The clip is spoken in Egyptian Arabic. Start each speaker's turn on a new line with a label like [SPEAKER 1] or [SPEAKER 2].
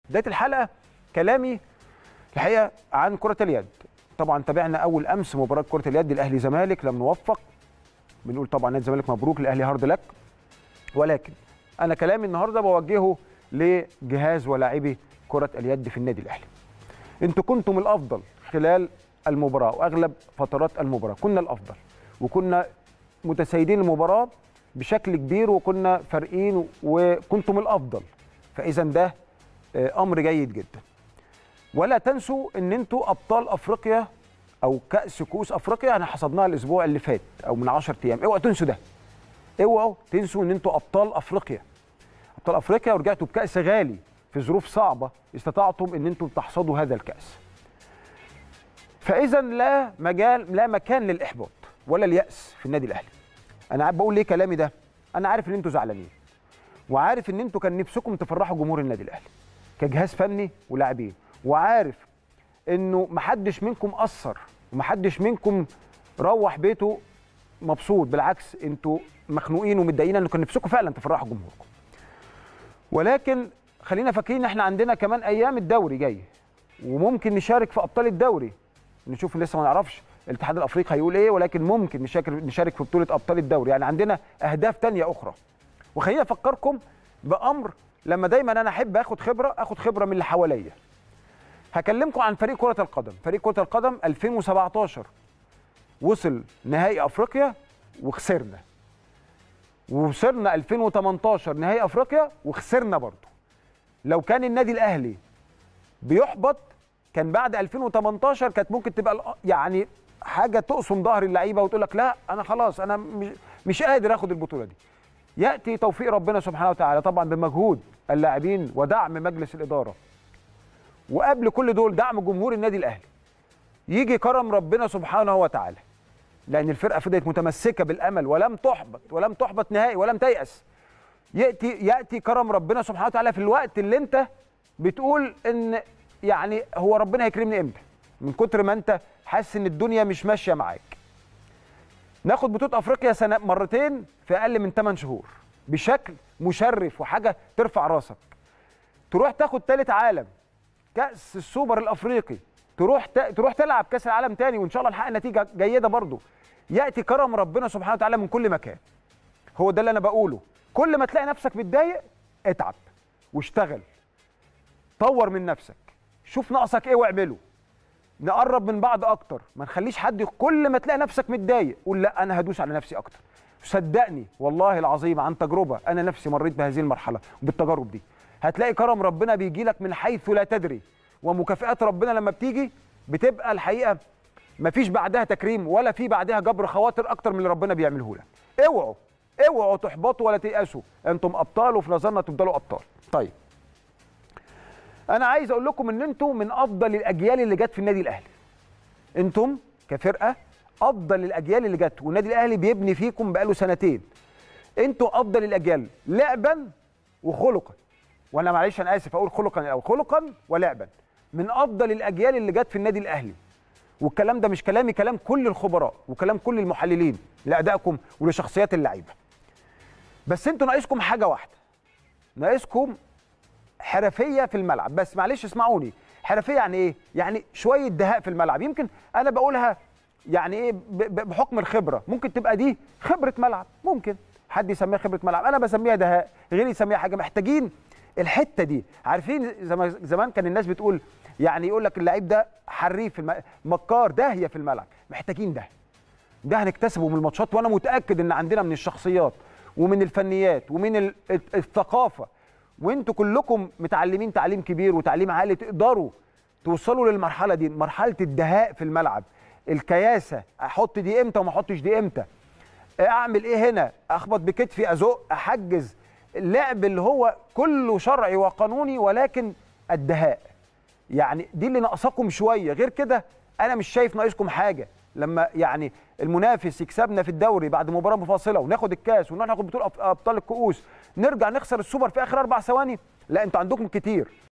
[SPEAKER 1] بدايه الحلقه كلامي الحقيقه عن كره اليد طبعا تابعنا اول امس مباراه كره اليد الاهلي زمالك لم نوفق بنقول طبعا نادي الزمالك مبروك الاهلي هارد لك ولكن انا كلامي النهارده بوجهه لجهاز ولاعبي كره اليد في النادي الاهلي انتوا كنتم الافضل خلال المباراه واغلب فترات المباراه كنا الافضل وكنا متسيدين المباراه بشكل كبير وكنا فارقين وكنتم الافضل فاذا ده امر جيد جدا ولا تنسوا ان انتوا ابطال افريقيا او كاس كؤوس افريقيا احنا حصدناها الاسبوع اللي فات او من 10 ايام اوعوا تنسوا ده اوعوا تنسوا ان انتوا ابطال افريقيا ابطال افريقيا ورجعتوا بكاس غالي في ظروف صعبه استطعتم ان انتم تحصدوا هذا الكاس فاذا لا مجال لا مكان للاحباط ولا الياس في النادي الاهلي انا بقول ليه كلامي ده انا عارف ان انتوا زعلانين وعارف ان انتوا كان نفسكم تفرحوا جمهور النادي الاهلي كجهاز فني ولاعبين وعارف انه محدش منكم قصر ومحدش منكم روح بيته مبسوط بالعكس انتوا مخنوقين ومتضايقين انه كان نفسكم فعلا تفرحوا جمهوركم ولكن خلينا فاكرين احنا عندنا كمان ايام الدوري جاي وممكن نشارك في ابطال الدوري نشوف لسه ما نعرفش الاتحاد الافريقي هيقول ايه ولكن ممكن نشارك نشارك في بطوله ابطال الدوري يعني عندنا اهداف تانية اخرى وخليني افكركم بامر لما دايما انا احب اخد خبره اخد خبره من اللي حواليا هكلمكم عن فريق كره القدم فريق كره القدم 2017 وصل نهائي افريقيا وخسرنا ووصلنا 2018 نهائي افريقيا وخسرنا برضه لو كان النادي الاهلي بيحبط كان بعد 2018 كانت ممكن تبقى يعني حاجه تقسم ظهر اللعيبه وتقول لك لا انا خلاص انا مش قادر اخد البطوله دي ياتي توفيق ربنا سبحانه وتعالى طبعا بمجهود اللاعبين ودعم مجلس الاداره وقبل كل دول دعم جمهور النادي الاهلي يجي كرم ربنا سبحانه وتعالى لان الفرقه فضلت متمسكه بالامل ولم تحبط ولم تحبط نهائي ولم تيأس ياتي ياتي كرم ربنا سبحانه وتعالى في الوقت اللي انت بتقول ان يعني هو ربنا هيكرمني امتى من كتر ما انت حاسس ان الدنيا مش ماشيه معاك ناخد بطوله افريقيا سنه مرتين في اقل من 8 شهور بشكل مشرف وحاجه ترفع راسك تروح تاخد ثالث عالم كاس السوبر الافريقي تروح ت... تروح تلعب كاس العالم تاني وان شاء الله نحقق نتيجه جيده برضه ياتي كرم ربنا سبحانه وتعالى من كل مكان هو ده اللي انا بقوله كل ما تلاقي نفسك متضايق اتعب واشتغل طور من نفسك شوف ناقصك ايه واعمله نقرب من بعض اكتر ما نخليش حد كل ما تلاقي نفسك متضايق قول لا انا هدوس على نفسي اكتر صدقني والله العظيم عن تجربه انا نفسي مريت بهذه المرحله وبالتجارب دي هتلاقي كرم ربنا بيجي لك من حيث لا تدري ومكافئات ربنا لما بتيجي بتبقى الحقيقه مفيش بعدها تكريم ولا في بعدها جبر خواطر اكتر من اللي ربنا بيعمله لك اوعوا اوعوا تحبطوا ولا تيأسوا انتم ابطال وفي نظرنا تفضلوا ابطال طيب انا عايز اقول لكم ان انتم من افضل الاجيال اللي جت في النادي الاهلي انتم كفرقه افضل الاجيال اللي جت والنادي الاهلي بيبني فيكم بقاله سنتين انتم افضل الاجيال لعبا وخلقا وانا معلش انا اسف اقول خلقا او خلقا ولعبا من افضل الاجيال اللي جت في النادي الاهلي والكلام ده مش كلامي كلام كل الخبراء وكلام كل المحللين لادائكم ولشخصيات اللعيبه بس انتوا ناقصكم حاجه واحده ناقصكم حرفيه في الملعب بس معلش اسمعوني حرفيه يعني ايه يعني شويه دهاء في الملعب يمكن انا بقولها يعني ايه بحكم الخبره ممكن تبقى دي خبره ملعب ممكن حد يسميها خبره ملعب انا بسميها دهاء غيري يسميها حاجه محتاجين الحته دي عارفين زمان كان الناس بتقول يعني يقول لك اللعيب ده حريف في الم... مكار داهيه في الملعب محتاجين ده ده هنكتسبه من الماتشات وانا متاكد ان عندنا من الشخصيات ومن الفنيات ومن الثقافه وانتوا كلكم متعلمين تعليم كبير وتعليم عالي تقدروا توصلوا للمرحله دي مرحله الدهاء في الملعب الكياسه احط دي امتى وما احطش دي امتى اعمل ايه هنا اخبط بكتفي ازق احجز اللعب اللي هو كله شرعي وقانوني ولكن الدهاء يعني دي اللي ناقصاكم شويه غير كده انا مش شايف ناقصكم حاجه لما يعني المنافس يكسبنا في الدوري بعد مباراه مفاصله وناخد الكاس ونروح ناخد بطوله ابطال الكؤوس نرجع نخسر السوبر في اخر اربع ثواني لا انتوا عندكم كتير